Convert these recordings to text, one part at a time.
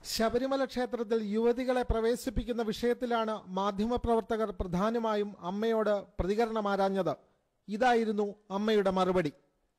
ശബരിമല ക്ഷേത്രത്തിൽ യുവതികളെ പ്രവേശിപ്പിക്കുന്ന വിഷയത്തിലാണ് മാധ്യമപ്രവർത്തകർ പ്രധാനമായും അമ്മയോട് പ്രതികരണം ആരാഞ്ഞത് ഇതായിരുന്നു അമ്മയുടെ മറുപടി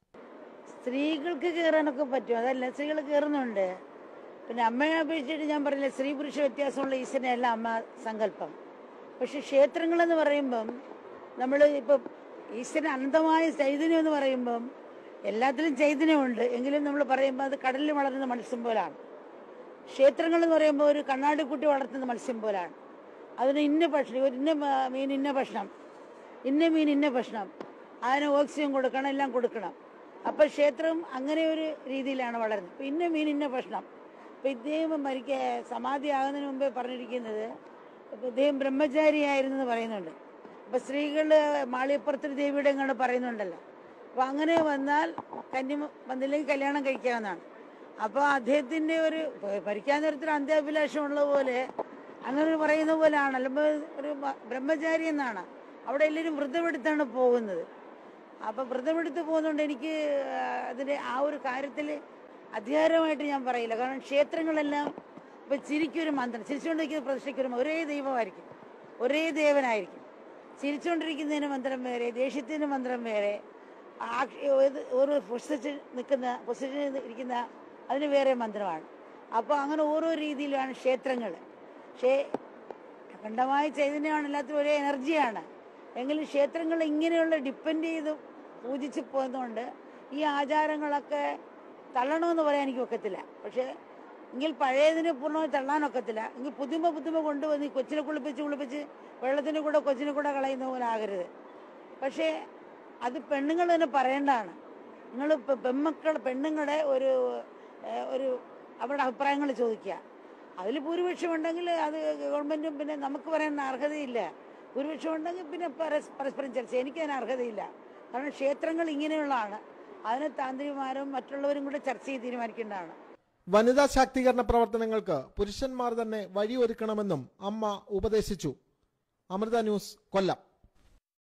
സ്ത്രീകൾക്ക് കയറാനൊക്കെ പറ്റും അതല്ല സ്ത്രീകൾ കയറുന്നുണ്ട് പിന്നെ അമ്മയെ അപേക്ഷിച്ചിട്ട് ഞാൻ പറഞ്ഞില്ല സ്ത്രീ പുരുഷ വ്യത്യാസമുള്ള ഈശ്വരനല്ല അമ്മ സങ്കല്പം പക്ഷെ ക്ഷേത്രങ്ങളെന്ന് പറയുമ്പം നമ്മൾ ഇപ്പം ഈശ്വരൻ അനന്തമായ ചൈതന്യം എന്ന് പറയുമ്പം എല്ലാത്തിലും ചൈതന്യമുണ്ട് എങ്കിലും നമ്മൾ പറയുമ്പോൾ അത് കടലിൽ വളരുന്ന മത്സ്യം പോലാണ് ക്ഷേത്രങ്ങൾ എന്ന് പറയുമ്പോൾ ഒരു കണ്ണാടിക്കുട്ടി വളർത്തുന്ന മത്സ്യം പോലാണ് അതിന് ഇന്ന ഭക്ഷണം ഒരു ഇന്ന മ- മീൻ ഇന്ന ഭക്ഷണം ഇന്ന മീൻ ഇന്ന ഭക്ഷണം അതിന് ഓക്സിജൻ കൊടുക്കണം എല്ലാം കൊടുക്കണം അപ്പൊ ക്ഷേത്രം അങ്ങനെ ഒരു രീതിയിലാണ് വളരുന്നത് ഇപ്പൊ ഇന്ന മീൻ ഇന്ന ഭക്ഷണം ഇപ്പൊ ഇദ്ദേഹം മരിക്ക സമാധി ആകുന്നതിന് മുമ്പേ പറഞ്ഞിരിക്കുന്നത് ഇപ്പൊ ഇദ്ദേഹം ബ്രഹ്മചാരിയായിരുന്നു എന്ന് പറയുന്നുണ്ട് അപ്പൊ സ്ത്രീകള് മാളിയപ്പുറത്തൊരു ദേവിയുടെ ഇങ്ങോട്ട് പറയുന്നുണ്ടല്ലോ അപ്പൊ അങ്ങനെ വന്നാൽ കന്നി വന്നില്ലെങ്കിൽ കല്യാണം കഴിക്കാവുന്നതാണ് അപ്പൊ അദ്ദേഹത്തിന്റെ ഒരു ഭരിക്കാൻ നേരത്തിൽ അന്ത്യാഭിലാഷമുള്ള പോലെ അങ്ങനെ പറയുന്ന പോലെയാണ് അല്ലെങ്കിൽ ഒരു മ- ബ്രഹ്മചാരി എന്നാണ് അവിടെ എല്ലാവരും വ്രതമെടുത്താണ് പോകുന്നത് അപ്പൊ വ്രതമെടുത്ത് പോകുന്നതുകൊണ്ട് എനിക്ക് ആ, അതിന്റെ ആ ഒരു കാര്യത്തിൽ അധികാരമായിട്ട് ഞാൻ പറയില്ല കാരണം ക്ഷേത്രങ്ങളെല്ലാം ഇപ്പൊ ചിരിക്കൊരു മന്ത്രം ചിരിച്ചുകൊണ്ടിരിക്കുന്ന പ്രതിഷ്ഠയ്ക്കൊരു മ- ഒരേ ദൈവമായിരിക്കും ഒരേ ദേവനായിരിക്കും ചിരിച്ചുകൊണ്ടിരിക്കുന്നതിന് മന്ത്രം വേറെ ദേഷ്യത്തിന് മന്ത്രം വേറെ ആ- ഏത് ഒരു പൊസിഷൻ നിൽക്കുന്ന പൊസിഷനിൽ ഇരിക്കുന്ന അതിന് വേറെ മന്ത്രമാണ് അപ്പോൾ അങ്ങനെ ഓരോ രീതിയിലാണ് ക്ഷേത്രങ്ങൾ പക്ഷേ അഖണ്ഡമായ ചൈതന്യമാണ് എല്ലാത്തിനും ഒരേ എനർജിയാണ് എങ്കിലും ക്ഷേത്രങ്ങൾ ഇങ്ങനെയുള്ള ഡിപ്പെൻഡ് ചെയ്ത് പൂജിച്ച് പോകുന്നതുകൊണ്ട് ഈ ആചാരങ്ങളൊക്കെ തള്ളണമെന്ന് പറയാൻ എനിക്ക് ഒക്കത്തില്ല പക്ഷേ എങ്കിൽ പഴയതിനെ പൂർണ്ണമായി തള്ളാനൊക്കത്തില്ല എങ്കിൽ പുതുമ പുതുമ കൊണ്ടുവന്ന് ഈ കൊച്ചിനെ കുളിപ്പിച്ച് കുളിപ്പിച്ച് വെള്ളത്തിന് കൂടെ കൊച്ചിനെ കൂടെ കളയുന്ന പോലെ ആകരുത് പക്ഷേ അത് പെണ്ണുങ്ങൾ തന്നെ പറയേണ്ടതാണ് നിങ്ങൾ പെൺമക്കൾ പെണ്ണുങ്ങളുടെ ഒരു ഏഹ്, ഒരു അവരുടെ അഭിപ്രായങ്ങൾ ചോദിക്കുക അതിൽ ഭൂരിപക്ഷം ഉണ്ടെങ്കിൽ അത് ഗവൺമെന്റും പിന്നെ നമുക്ക് പറയാൻ അർഹതയില്ല ഭൂരിപക്ഷം ഉണ്ടെങ്കിൽ പിന്നെ പരസ് പരസ്പരം ചർച്ച ചെയ്യാം. എനിക്ക് അതിന് അർഹതയില്ല കാരണം ക്ഷേത്രങ്ങൾ ഇങ്ങനെയുള്ളതാണ് അതിന് താന്ത്രികമാരും മറ്റുള്ളവരും കൂടെ ചർച്ച ചെയ്ത് തീരുമാനിക്കേണ്ടതാണ് വനിതാ ശാക്തീകരണ പ്രവർത്തനങ്ങൾക്ക് പുരുഷന്മാർ തന്നെ വഴിയൊരുക്കണമെന്നും അമ്മ ഉപദേശിച്ചു അമൃത ന്യൂസ് കൊല്ലം